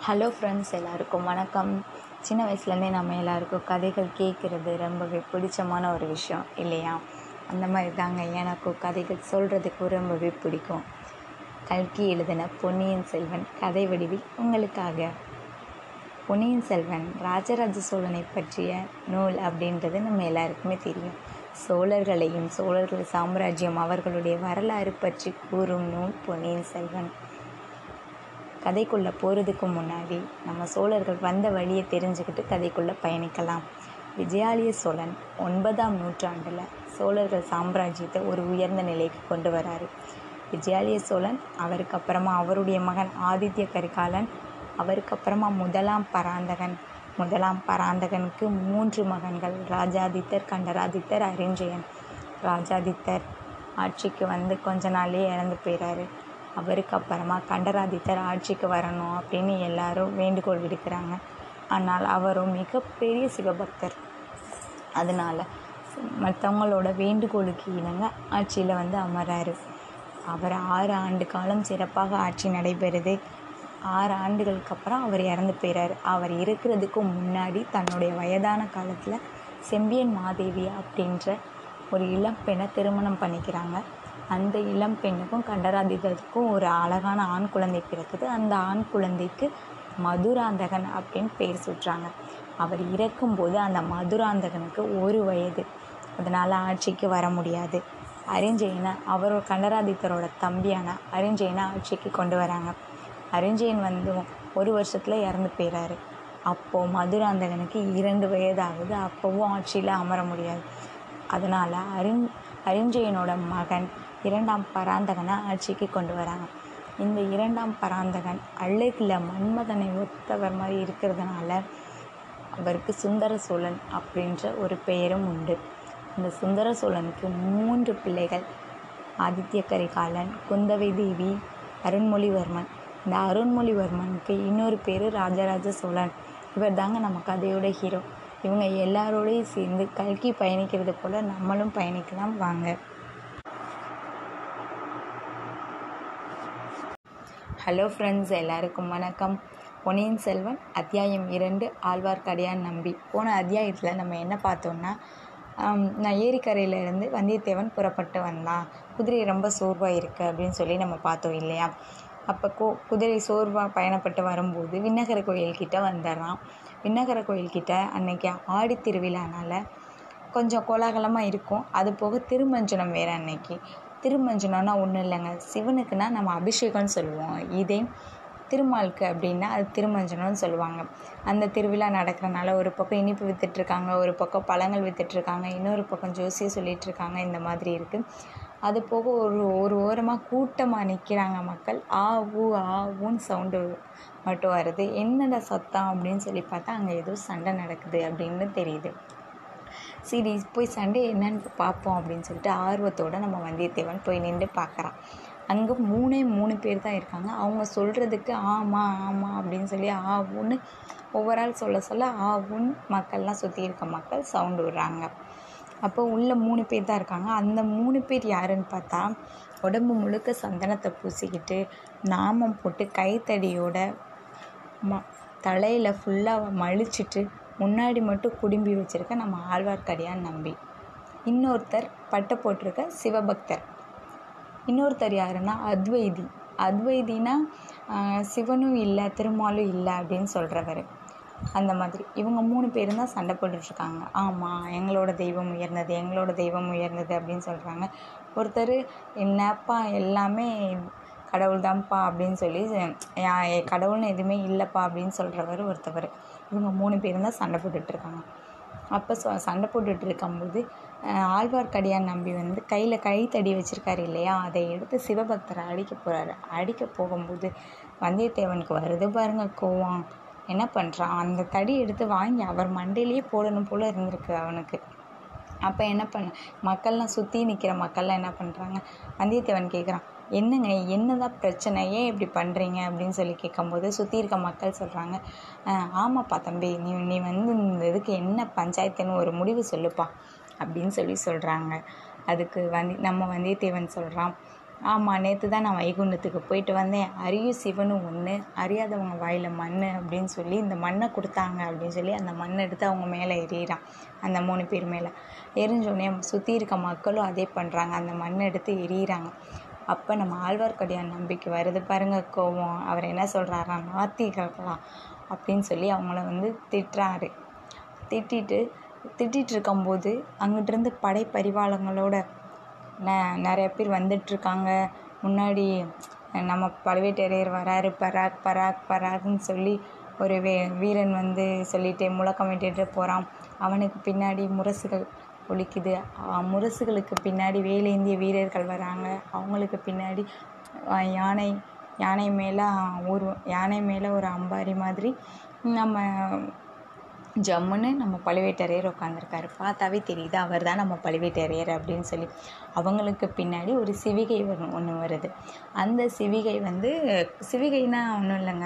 hello friends எல்லாருக்கும் வணக்கம் சின்ன வயசுலேருந்தே நம்ம எல்லாருக்கும் கதைகள் கேட்குறது ரொம்பவே பிடிச்சமான ஒரு விஷயம் இல்லையா அந்த மாதிரி தாங்க எனக்கும் கதைகள் சொல்கிறதுக்கு ரொம்பவே பிடிக்கும் கல்கி எழுதின பொன்னியின் செல்வன் கதை வடிவில் உங்களுக்காக பொன்னியின் செல்வன் ராஜராஜ சோழனை பற்றிய நூல் அப்படின்றது நம்ம எல்லாருக்குமே தெரியும் சோழர்களையும் சோழர்கள் சாம்ராஜ்யம் அவர்களுடைய வரலாறு பற்றி கூறும் நூல் பொன்னியின் செல்வன் கதைக்குள்ளே போகிறதுக்கு முன்னாடி நம்ம சோழர்கள் வந்த வழியை தெரிஞ்சுக்கிட்டு கதைக்குள்ளே பயணிக்கலாம் விஜயாலய சோழன் ஒன்பதாம் நூற்றாண்டில் சோழர்கள் சாம்ராஜ்யத்தை ஒரு உயர்ந்த நிலைக்கு கொண்டு வராரு விஜயாலய சோழன் அவருக்கு அப்புறமா அவருடைய மகன் ஆதித்ய கரிகாலன் அவருக்கு அப்புறமா முதலாம் பராந்தகன் முதலாம் பராந்தகனுக்கு மூன்று மகன்கள் ராஜாதித்தர் கண்டராதித்தர் அரிஞ்சயன் ராஜாதித்தர் ஆட்சிக்கு வந்து கொஞ்ச நாள்லேயே இறந்து போயிறாரு அவருக்கு அப்புறமா கண்டராதித்தர் ஆட்சிக்கு வரணும் அப்படின்னு எல்லாரும் வேண்டுகோள் விடுக்கிறாங்க ஆனால் அவரும் மிகப்பெரிய சிவபக்தர் அதனால் மற்றவங்களோட வேண்டுகோளுக்கு இணங்க ஆட்சியில் வந்து அமர்றாரு அவர் ஆறு ஆண்டு காலம் சிறப்பாக ஆட்சி நடைபெறுது ஆறு ஆண்டுகளுக்கு அப்புறம் அவர் இறந்து போயிறாரு அவர் இருக்கிறதுக்கு முன்னாடி தன்னுடைய வயதான காலத்தில் செம்பியன் மாதேவி அப்படின்ற ஒரு இளம் பெண்ணை திருமணம் பண்ணிக்கிறாங்க அந்த இளம் பெண்ணுக்கும் கண்டராதித்தருக்கும் ஒரு அழகான ஆண் குழந்தை பிறக்குது அந்த ஆண் குழந்தைக்கு மதுராந்தகன் அப்படின்னு பேர் சுட்டுறாங்க அவர் இறக்கும்போது அந்த மதுராந்தகனுக்கு ஒரு வயது அதனால் ஆட்சிக்கு வர முடியாது அரிஞ்சயனை அவரோட கண்டராதித்தரோட தம்பியான அரிஞ்சயனை ஆட்சிக்கு கொண்டு வராங்க அரிஞ்சயன் வந்து ஒரு வருஷத்தில் இறந்து போயிறாரு அப்போது மதுராந்தகனுக்கு இரண்டு வயதாகுது அப்போவும் ஆட்சியில் அமர முடியாது அதனால் அரிஞ் அரிஞ்சயனோட மகன் இரண்டாம் பராந்தகனை ஆட்சிக்கு கொண்டு வராங்க இந்த இரண்டாம் பராந்தகன் அழகில் மன்மதனை ஒத்தவர் மாதிரி இருக்கிறதுனால அவருக்கு சுந்தர சோழன் அப்படின்ற ஒரு பெயரும் உண்டு இந்த சுந்தர சோழனுக்கு மூன்று பிள்ளைகள் ஆதித்ய கரிகாலன் குந்தவை தேவி அருண்மொழிவர்மன் இந்த அருண்மொழிவர்மனுக்கு இன்னொரு பேர் ராஜராஜ சோழன் இவர் தாங்க நம்ம கதையோட ஹீரோ இவங்க எல்லாரோடையும் சேர்ந்து கல்கி பயணிக்கிறது போல் நம்மளும் பயணிக்கலாம் வாங்க ஹலோ ஃப்ரெண்ட்ஸ் எல்லாருக்கும் வணக்கம் பொன்னியின் செல்வன் அத்தியாயம் இரண்டு ஆழ்வார்க்கடியான் நம்பி போன அத்தியாயத்தில் நம்ம என்ன பார்த்தோம்னா நான் ஏரிக்கரையிலேருந்து வந்தியத்தேவன் புறப்பட்டு வந்தான் குதிரை ரொம்ப சோர்வாக இருக்குது அப்படின்னு சொல்லி நம்ம பார்த்தோம் இல்லையா அப்போ கோ குதிரை சோர்வாக பயணப்பட்டு வரும்போது விண்ணகர கோயில்கிட்ட வந்துடுறான் விண்ணகர கோயில்கிட்ட அன்னைக்கு ஆடி திருவிழானால கொஞ்சம் கோலாகலமாக இருக்கும் அது போக திருமஞ்சனம் வேறு அன்னைக்கு திருமஞ்சனம்னா ஒன்றும் இல்லைங்க சிவனுக்குன்னா நம்ம அபிஷேகம்னு சொல்லுவோம் இதே திருமாலுக்கு அப்படின்னா அது திருமஞ்சனம்னு சொல்லுவாங்க அந்த திருவிழா நடக்கிறனால ஒரு பக்கம் இனிப்பு விற்றுட்ருக்காங்க ஒரு பக்கம் பழங்கள் விற்றுட்ருக்காங்க இன்னொரு பக்கம் ஜோசியை சொல்லிகிட்ருக்காங்க இந்த மாதிரி இருக்குது அது போக ஒரு ஒரு ஓரமாக கூட்டமாக நிற்கிறாங்க மக்கள் ஆ ஊ ஆ ஊன்னு சவுண்டு மட்டும் வருது என்னடா சத்தம் அப்படின்னு சொல்லி பார்த்தா அங்கே ஏதோ சண்டை நடக்குது அப்படின்னு தெரியுது சரி போய் சண்டை என்னன்னு பார்ப்போம் அப்படின்னு சொல்லிட்டு ஆர்வத்தோடு நம்ம வந்தியத்தேவன் போய் நின்று பார்க்குறான் அங்கே மூணே மூணு பேர் தான் இருக்காங்க அவங்க சொல்கிறதுக்கு ஆமாம் ஆமாம் அப்படின்னு சொல்லி ஆ ஊன்னு ஒவ்வொரு ஆள் சொல்ல சொல்ல ஆ ஊன்னு மக்கள்லாம் சுற்றி இருக்க மக்கள் சவுண்டு விடுறாங்க அப்போ உள்ள மூணு பேர் தான் இருக்காங்க அந்த மூணு பேர் யாருன்னு பார்த்தா உடம்பு முழுக்க சந்தனத்தை பூசிக்கிட்டு நாமம் போட்டு கைத்தடியோட ம தலையில் ஃபுல்லாக மழிச்சிட்டு முன்னாடி மட்டும் குடும்பி வச்சுருக்க நம்ம ஆழ்வார்க்கடியான் நம்பி இன்னொருத்தர் பட்டை போட்டிருக்க சிவபக்தர் இன்னொருத்தர் யாருன்னா அத்வைதி அத்வைதினா சிவனும் இல்லை திருமாலும் இல்லை அப்படின்னு சொல்கிறவர் அந்த மாதிரி இவங்க மூணு பேரும் தான் சண்டை போட்டுட்ருக்காங்க ஆமாம் எங்களோட தெய்வம் உயர்ந்தது எங்களோட தெய்வம் உயர்ந்தது அப்படின்னு சொல்கிறாங்க ஒருத்தர் என்னப்பா எல்லாமே கடவுள் தான்ப்பா அப்படின்னு சொல்லி கடவுள்னு எதுவுமே இல்லைப்பா அப்படின்னு சொல்கிறவர் ஒருத்தவர் இவங்க மூணு பேரும் தான் சண்டை போட்டுட்ருக்காங்க அப்போ சொ சண்டை போட்டுட்டு இருக்கும்போது ஆழ்வார்க்கடியான் நம்பி வந்து கையில் கைத்தடி வச்சுருக்காரு இல்லையா அதை எடுத்து சிவபக்தரை அடிக்க போகிறாரு அடிக்க போகும்போது வந்தியத்தேவனுக்கு வருது பாருங்க கோவம் என்ன பண்ணுறான் அந்த தடி எடுத்து வாங்கி அவர் மண்டையிலேயே போடணும் போல் இருந்திருக்கு அவனுக்கு அப்போ என்ன பண்ண மக்கள்லாம் சுற்றி நிற்கிற மக்கள்லாம் என்ன பண்ணுறாங்க வந்தியத்தேவன் கேட்குறான் என்னங்க என்னதான் பிரச்சனை ஏன் இப்படி பண்ணுறீங்க அப்படின்னு சொல்லி கேட்கும்போது சுற்றி இருக்க மக்கள் சொல்கிறாங்க ஆமாப்பா தம்பி நீ நீ வந்து இந்த இதுக்கு என்ன பஞ்சாயத்துன்னு ஒரு முடிவு சொல்லுப்பா அப்படின்னு சொல்லி சொல்கிறாங்க அதுக்கு வந்தி நம்ம வந்தியத்தேவன் சொல்கிறான் ஆமாம் நேற்று தான் நான் வைகுண்டத்துக்கு போயிட்டு வந்தேன் அரியும் சிவனும் ஒன்று அறியாதவங்க வாயில் மண் அப்படின்னு சொல்லி இந்த மண்ணை கொடுத்தாங்க அப்படின்னு சொல்லி அந்த மண்ணை எடுத்து அவங்க மேலே எறிகிறான் அந்த மூணு பேர் மேலே எரிஞ்சோடனே சுற்றி இருக்க மக்களும் அதே பண்ணுறாங்க அந்த மண்ணை எடுத்து எறிகிறாங்க அப்போ நம்ம ஆழ்வார்க்கடியான் நம்பிக்கை வருது பாருங்க கோவம் அவர் என்ன சொல்கிறாரா நாத்திகர்களா அப்படின்னு சொல்லி அவங்கள வந்து திட்டுறாரு திட்டிட்டு திட்டிகிட்டு இருக்கும்போது அங்கிட்டிருந்து படை பரிவாளங்களோட ந நிறைய பேர் வந்துட்டுருக்காங்க முன்னாடி நம்ம பழுவேட்டரையர் வராரு பராக் பராக் பராக்னு சொல்லி ஒரு வே வீரன் வந்து சொல்லிட்டு முழக்கமிட்டுட்டு போகிறான் அவனுக்கு பின்னாடி முரசுகள் ஒலிக்குது முரசுகளுக்கு பின்னாடி வேலேந்திய வீரர்கள் வராங்க அவங்களுக்கு பின்னாடி யானை யானை மேலே ஒரு யானை மேலே ஒரு அம்பாரி மாதிரி நம்ம ஜம்முன்னு நம்ம பழுவேட்டரையர் உட்காந்துருக்காரு பார்த்தாவே தெரியுது அவர் தான் நம்ம பழுவேட்டரையர் அப்படின்னு சொல்லி அவங்களுக்கு பின்னாடி ஒரு சிவிகை வரும் ஒன்று வருது அந்த சிவிகை வந்து சிவிகைனா ஒன்றும் இல்லைங்க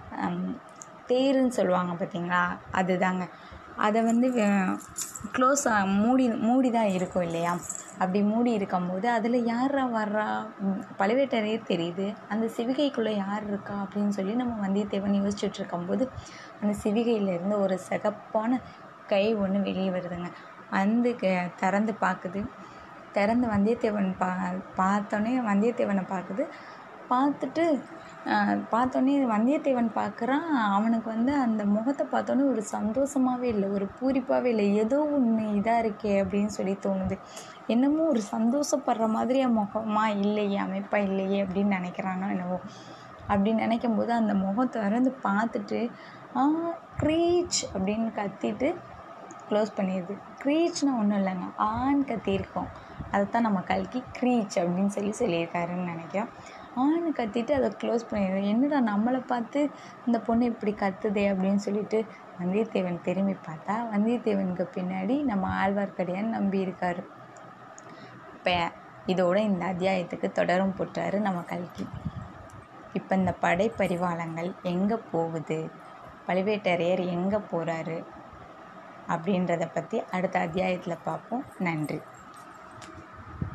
தேருன்னு சொல்லுவாங்க பார்த்தீங்களா அதுதாங்க அதை வந்து க்ளோஸ் மூடி மூடி தான் இருக்கும் இல்லையா அப்படி மூடி இருக்கும்போது அதில் யாரா வர்றா பழுவேட்டரையர் தெரியுது அந்த சிவிகைக்குள்ளே யார் இருக்கா அப்படின்னு சொல்லி நம்ம வந்தியத்தேவன் யோசிச்சுட்டு இருக்கும்போது அந்த சிவிகையிலேருந்து ஒரு சிகப்பான கை ஒன்று வெளியே வருதுங்க வந்து திறந்து பார்க்குது திறந்து வந்தியத்தேவன் பா பார்த்தோன்னே வந்தியத்தேவனை பார்க்குது பார்த்துட்டு பார்த்தோன்னே வந்தியத்தேவன் பார்க்குறான் அவனுக்கு வந்து அந்த முகத்தை பார்த்தோன்னே ஒரு சந்தோஷமாகவே இல்லை ஒரு பூரிப்பாகவே இல்லை ஏதோ ஒன்று இதாக இருக்கே அப்படின்னு சொல்லி தோணுது என்னமோ ஒரு சந்தோஷப்படுற மாதிரி முகமாக இல்லையே அமைப்பாக இல்லையே அப்படின்னு நினைக்கிறானோ என்னவோ அப்படி நினைக்கும் போது அந்த முகம் திறந்து பார்த்துட்டு ஆ க்ரீச் அப்படின்னு கத்திட்டு க்ளோஸ் பண்ணிடுது க்ரீச்னா ஒன்றும் இல்லைங்க ஆண் கத்தியிருக்கோம் அதை தான் நம்ம கல்கி க்ரீச் அப்படின்னு சொல்லி சொல்லியிருக்காருன்னு நினைக்கிறோம் ஆண் கத்திட்டு அதை க்ளோஸ் பண்ணிடுது என்னடா நம்மளை பார்த்து இந்த பொண்ணு இப்படி கத்துதே அப்படின்னு சொல்லிட்டு வந்தியத்தேவன் திரும்பி பார்த்தா வந்தியத்தேவனுக்கு பின்னாடி நம்ம ஆழ்வார்க்கடியான் நம்பி இருக்காரு இப்போ இதோட இந்த அத்தியாயத்துக்கு தொடரும் போட்டாரு நம்ம கல்கி இப்போ இந்த படை பரிவாளங்கள் எங்கே போகுது பழுவேட்டரையர் எங்கே போகிறாரு அப்படின்றத பற்றி அடுத்த அத்தியாயத்தில் பார்ப்போம் நன்றி